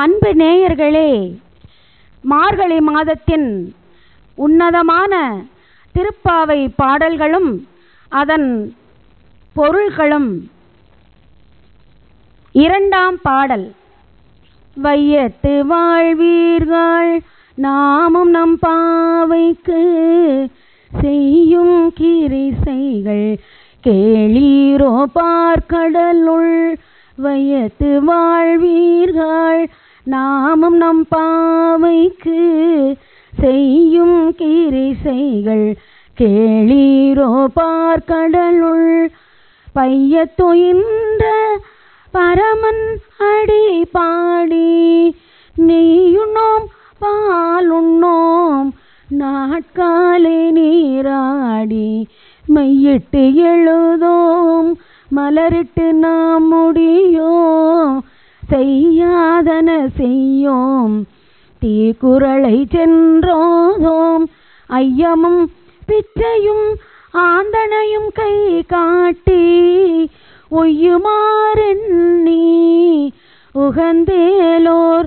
அன்பு நேயர்களே மார்கழி மாதத்தின் உன்னதமான திருப்பாவை பாடல்களும் அதன் பொருள்களும் இரண்டாம் பாடல் வையத்து வாழ்வீர்கள் நாமும் நம் பாவைக்கு செய்யும் கிரிசைகள் கேளீரோ பார்க்கடலுள் வையத்து வாழ்வீர்கள் நாமும் நம் பாவைக்கு செய்யும் கிரிசைகள் கேளீரோ பார்க்கடலுள் பையத்துயின்ற பரமன் அடி பாடி நெய்யுண்ணோம் பாலுண்ணோம் நாட்காலே நீராடி மையிட்டு எழுதோம் மலரிட்டு நாம் முடியோம் செய்யாதன செய்யோம் தீக்குறளை சென்றோதோம் ஐயமும் பிச்சையும் ஆந்தனையும் கை காட்டி ஒய்யுமாறெண்ணி உகந்தேலோர்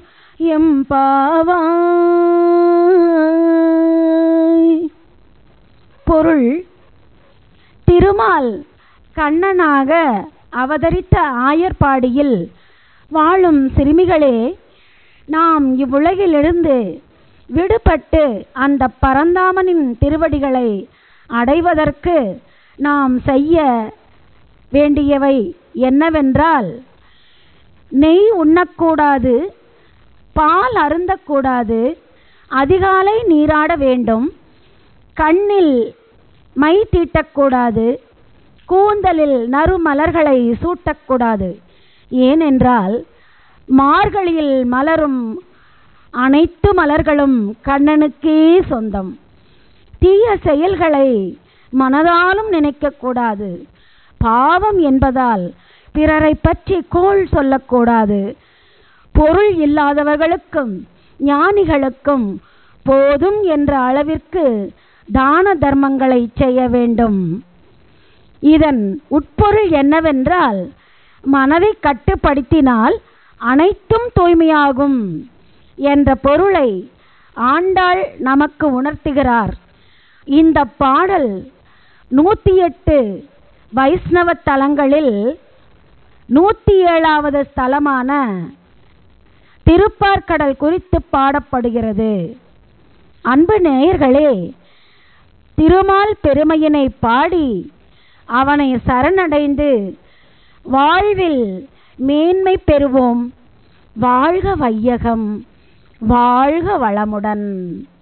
எம்பாவாய் பொருள் திருமால் கண்ணனாக அவதரித்த ஆயர்பாடியில் வாழும் சிறுமிகளே நாம் இவ்வுலகிலிருந்து விடுபட்டு அந்த பரந்தாமனின் திருவடிகளை அடைவதற்கு நாம் செய்ய வேண்டியவை என்னவென்றால் நெய் உண்ணக்கூடாது பால் அருந்தக்கூடாது அதிகாலை நீராட வேண்டும் கண்ணில் மை தீட்டக்கூடாது கூந்தலில் நறுமலர்களை சூட்டக்கூடாது ஏனென்றால் மார்கழியில் மலரும் அனைத்து மலர்களும் கண்ணனுக்கே சொந்தம் தீய செயல்களை மனதாலும் நினைக்கக்கூடாது பாவம் என்பதால் பிறரை பற்றி கோள் சொல்லக்கூடாது பொருள் இல்லாதவர்களுக்கும் ஞானிகளுக்கும் போதும் என்ற அளவிற்கு தான தர்மங்களை செய்ய வேண்டும் இதன் உட்பொருள் என்னவென்றால் மனதை கட்டுப்படுத்தினால் அனைத்தும் தூய்மையாகும் என்ற பொருளை ஆண்டாள் நமக்கு உணர்த்துகிறார் இந்த பாடல் நூற்றி எட்டு வைஷ்ணவ தலங்களில் நூற்றி ஏழாவது ஸ்தலமான திருப்பார்கடல் குறித்து பாடப்படுகிறது அன்பு நேயர்களே திருமால் பெருமையினை பாடி அவனை சரணடைந்து வாழ்வில் மேன்மை பெறுவோம் வாழ்க வையகம் வாழ்க வளமுடன்